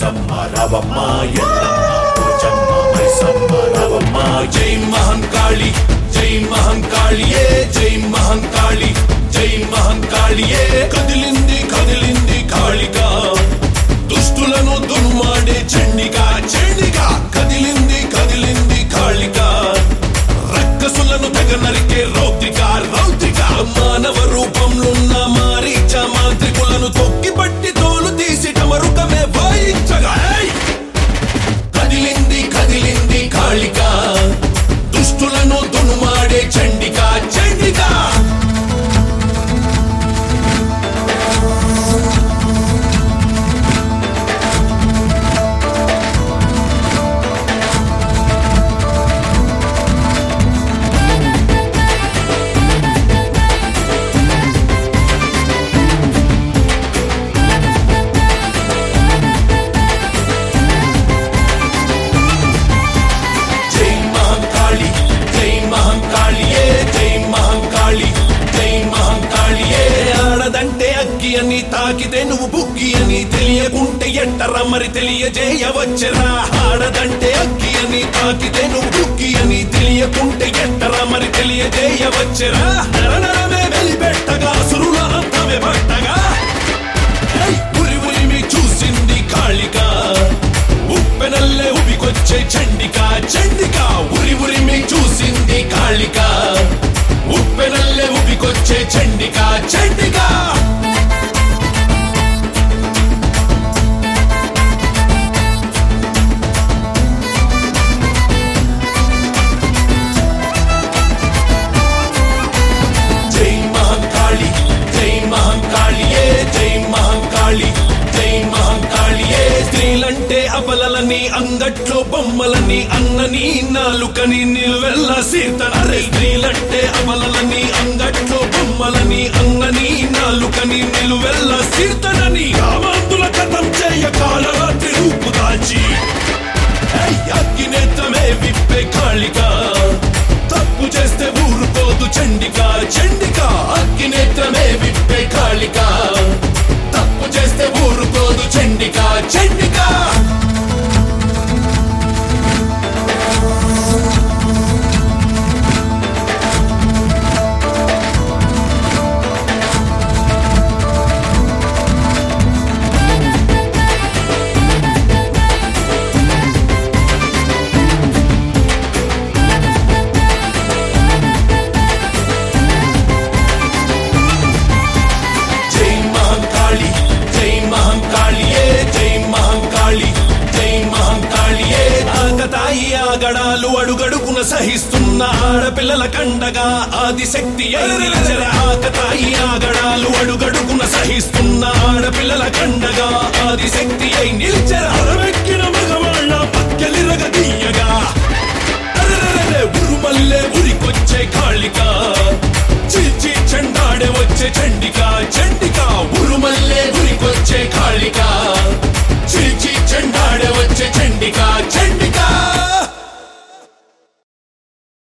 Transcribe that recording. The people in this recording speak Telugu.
మైసమ్మ రవమ్మ ఎల్లమ్మ పోచమ్మ మైసమ్మ రవమ్మ జై మహంకాళి జై మహంకాళియే జై మహంకాళి జై మహంకాళియే కదిలింది కదిలింది కాళిక దుష్టులను దున్మాడే చండిగా చండిగా కదిలింది కదిలింది కాళిక రక్కసులను తెగ నరికే రౌద్రిక రౌద్రిక మానవ రూపంలోన్న మారీచ మాంత్రికులను తొక్కి పట్టి తోలు తీసి మరుకమే వాయించగా ఏయ్! కదిలింది కదిలింది కాళిక దుష్టులను దునుమాడే చండిక చండిక జై మహంకాళి జై మహంకాళియే జై మహంకాళి జై మహంకాళియే ఆడదంటే అగ్గి అని తాకితే నువ్వు బుగ్గి అని తెలియకుంటే ఎట్టరా మరి తెలియజేయవచ్చరా ఆడదంటే అగ్గి అని తాకితే నువ్వు బుగ్గి అని తెలియకుంటే ఎట్టరా మరి తెలియజేయవచ్చరా నరనరమే వెలిపెట్టగా సురుల అంతమే పట్టగా ఏయ్! ఉరి ఉరిమి చూసింది కాళిక ఉప్పెనల్లే ఉబికొచ్చే చండిక చండిక ఉరి ఉరిమి చూసింది కాళిక ఉప్పెనల్లే ఉబికొచ్చే చండిక చండిక జై మహంకాళి జై మహంకాళియే జై మహంకాళి జై మహంకాళియే స్త్రీలంటే అబలలని అంగట్లో బొమ్మలని అన్నని నాలుకని నిలువెల్ల సీతనరే స్త్రీలంటే అబలలని అంగట్లో బొమ్మలని అన్నని నాలుకని నిలువెల్ల సీతనని కామాంతుల కథం చేయ కాలరాత్రి రూపు దాల్చి అగ్గినేత్రమే విప్పే కాళిక తప్పు చేస్తే ఊరుకోదు చండిక చండిక అగ్గినేత్రమే విప్పే కాళిక తప్పు చేస్తే ఊరుకోదు చండిక చండిక జై మహంకాళి జై మహంకాళియే జై మహంకాళి జై మహంకాళియే ఆగతాయి ఆగడాలు అడుగడుగున సహిస్తున్న ఆడపిల్లల కండగా ఆదిశక్తి అయి నిలిచెర ఆగతాయి ఆగడాలు అడుగడుగున సహిస్తున్న ఆడపిల్లల కండగా ఆదిశక్తి అయి నిలిచెర అరవెక్కిన మగవాళ్ళ పక్కెలిరగ తీయగా అరెరెరెరె, ఉరుమల్లే ఉరికొచ్చే కాళిక